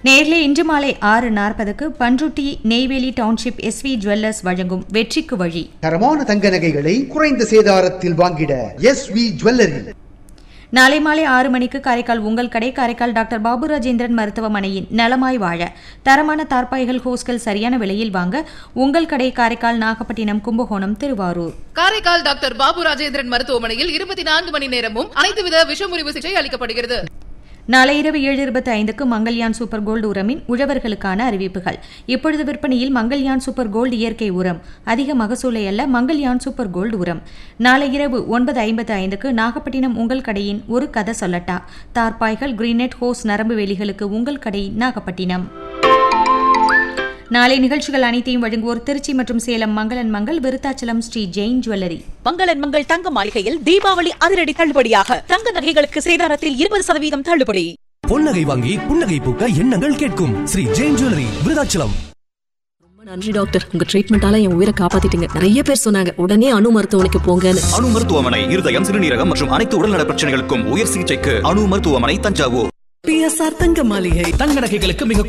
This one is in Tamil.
நேரிலே இன்று மாலை ஆறு நாற்பதுக்கு Panruti Neyveli township SV jewellers வழங்கும் வெற்றிக்கு வழி தரமான தங்க நகைகளை குறைந்த சேதாரத்தில் வாங்கிட எஸ் வி ஜுவல்லரி நாளை மாலை ஆறு மணிக்கு காரைக்கால் உங்கள் கடை காரைக்கால் டாக்டர் பாபு ராஜேந்திரன் மருத்துவமனையின் நலமாய் வாழ தரமான தார்பாய்கள் ஹோஸ்கள் சரியான விலையில் வாங்க உங்கள் கடை காரைக்கால் நாகப்பட்டினம் கும்பகோணம் திருவாரூர் காரைக்கால் டாக்டர் பாபு ராஜேந்திரன் மருத்துவமனையில் இருபத்தி நான்கு மணி நேரமும் அனைத்து வித விஷமுறிவு சிகிச்சை அளிக்கப்படுகிறது நாளை இரவு ஏழு இருபத்தி ஐந்துக்கு மங்கள்யான் சூப்பர் கோல்டு உரமின் உழவர்களுக்கான அறிவிப்புகள் இப்பொழுது விற்பனையில் மங்கள்யான் சூப்பர் கோல்டு இயற்கை உரம் அதிக மகசூலை அல்ல மங்கள்யான் சூப்பர் கோல்டு உரம் நாளை இரவு ஒன்பது ஐம்பத்து ஐந்துக்கு நாகப்பட்டினம் உங்கள் கடையின் ஒரு கதை சொல்லட்டா தார்பாய்கள் கிரீனெட் ஹோஸ் நரம்பு வேலிகளுக்கு உங்கள் கடை நாகப்பட்டினம் நாளை நிகழ்ச்சிகள் அனைத்தையும் வழங்குவோர் திருச்சி மற்றும் சேலம் மங்களன் மங்கள் விருத்தாச்சலம் ஸ்ரீ ஜெயின் ஜுவல்லரி மங்களன் மங்கள் தங்க மாளிகையில் தீபாவளி அதிரடி தள்ளுபடியாக தங்க நகைகளுக்கு சேதாரத்தில் இருபது சதவீதம் தள்ளுபடி பொன்னகை வாங்கி புன்னகை பூக்க எண்ணங்கள் கேட்கும் ஸ்ரீ ஜெயின் ஜுவல்லரி விருதாச்சலம் ரொம்ப நன்றி டாக்டர் உங்க ட்ரீட்மெண்டால என் உயிரை காப்பாத்திட்டீங்க நிறைய பேர் சொன்னாங்க உடனே அணு மருத்துவமனைக்கு போங்கன்னு அணு மருத்துவமனை இருதயம் சிறுநீரகம் மற்றும் அனைத்து உடல்நல பிரச்சனைகளுக்கும் உயர் சிகிச்சைக்கு அணு மருத்துவமனை தஞ்சாவூர் பிஎஸ்ஆர் தங்க மாளிகை தங்க நகைகளுக்கு மிக